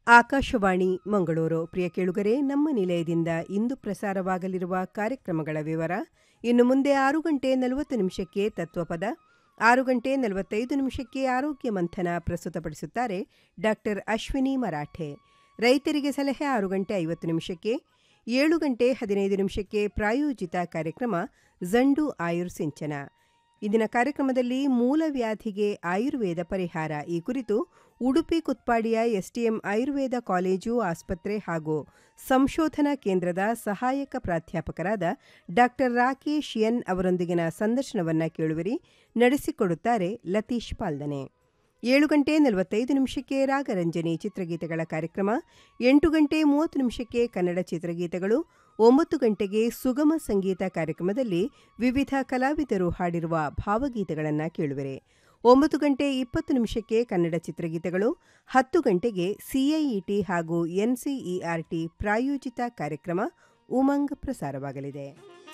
ಆಕಾಶವಾಣಿ ಮಂಗಳೂರು ಪ್ರಿಯ ಕೇಳುಗರೆ ನಮ್ಮ ನಿಲಯದಿಂದ ಇಂದು ಪ್ರಸಾರವಾಗಲಿರುವ ಕಾರ್ಯಕ್ರಮಗಳ ವಿವರ ಇನ್ನು ಮುಂದೆ ಆರು ಗಂಟೆ ನಲವತ್ತು ನಿಮಿಷಕ್ಕೆ ತತ್ವಪದ ಆರು ಗಂಟೆ ನಲವತ್ತೈದು ನಿಮಿಷಕ್ಕೆ ಆರೋಗ್ಯ ಮಂಥನ ಪ್ರಸ್ತುತಪಡಿಸುತ್ತಾರೆ ಡಾಕ್ಟರ್ ಅಶ್ವಿನಿ ಮರಾಠೆ ರೈತರಿಗೆ ಸಲಹೆ ಆರು ಗಂಟೆ ಐವತ್ತು ನಿಮಿಷಕ್ಕೆ ಏಳು ಗಂಟೆ ಹದಿನೈದು ನಿಮಿಷಕ್ಕೆ ಪ್ರಾಯೋಜಿತ ಕಾರ್ಯಕ್ರಮ ಜಂಡು ಆಯುರ್ ಸಿಂಚನ ಇಂದಿನ ಕಾರ್ಯಕ್ರಮದಲ್ಲಿ ಮೂಲವ್ಯಾಧಿಗೆ ಆಯುರ್ವೇದ ಪರಿಹಾರ ಈ ಕುರಿತು ಉಡುಪಿ ಕುತ್ಪಾಡಿಯ ಎಸ್ಟಿಎಂ ಆಯುರ್ವೇದ ಕಾಲೇಜು ಆಸ್ಪತ್ರೆ ಹಾಗೂ ಸಂಶೋಧನಾ ಕೇಂದ್ರದ ಸಹಾಯಕ ಪ್ರಾಧ್ಯಾಪಕರಾದ ಡಾಕ್ಟರ್ ರಾಕೇಶ್ ಎನ್ ಅವರೊಂದಿಗಿನ ಸಂದರ್ಶನವನ್ನ ಕೇಳುವಿರಿ ನಡೆಸಿಕೊಡುತ್ತಾರೆ ಲತೀಶ್ ಪಾಲ್ದನೆ ಏಳು ಗಂಟೆ ನಲವತ್ತೈದು ನಿಮಿಷಕ್ಕೆ ರಾಗರಂಜನಿ ಚಿತ್ರಗೀತೆಗಳ ಕಾರ್ಯಕ್ರಮ ಎಂಟು ಗಂಟೆ ಮೂವತ್ತು ನಿಮಿಷಕ್ಕೆ ಕನ್ನಡ ಚಿತ್ರಗೀತೆಗಳು ಒಂಬತ್ತು ಗಂಟೆಗೆ ಸುಗಮ ಸಂಗೀತ ಕಾರ್ಯಕ್ರಮದಲ್ಲಿ ವಿವಿಧ ಕಲಾವಿದರು ಹಾಡಿರುವ ಭಾವಗೀತೆಗಳನ್ನು ಕೇಳುವಿರೆ ಒಂಬತ್ತು ಗಂಟೆ ಇಪ್ಪತ್ತು ನಿಮಿಷಕ್ಕೆ ಕನ್ನಡ ಚಿತ್ರಗೀತೆಗಳು ಹತ್ತು ಗಂಟೆಗೆ ಸಿಐಇಟಿ ಹಾಗೂ ಎನ್ಸಿಇಆರ್ಟಿ ಪ್ರಾಯೋಜಿತ ಕಾರ್ಯಕ್ರಮ ಉಮಂಗ್ ಪ್ರಸಾರವಾಗಲಿದೆ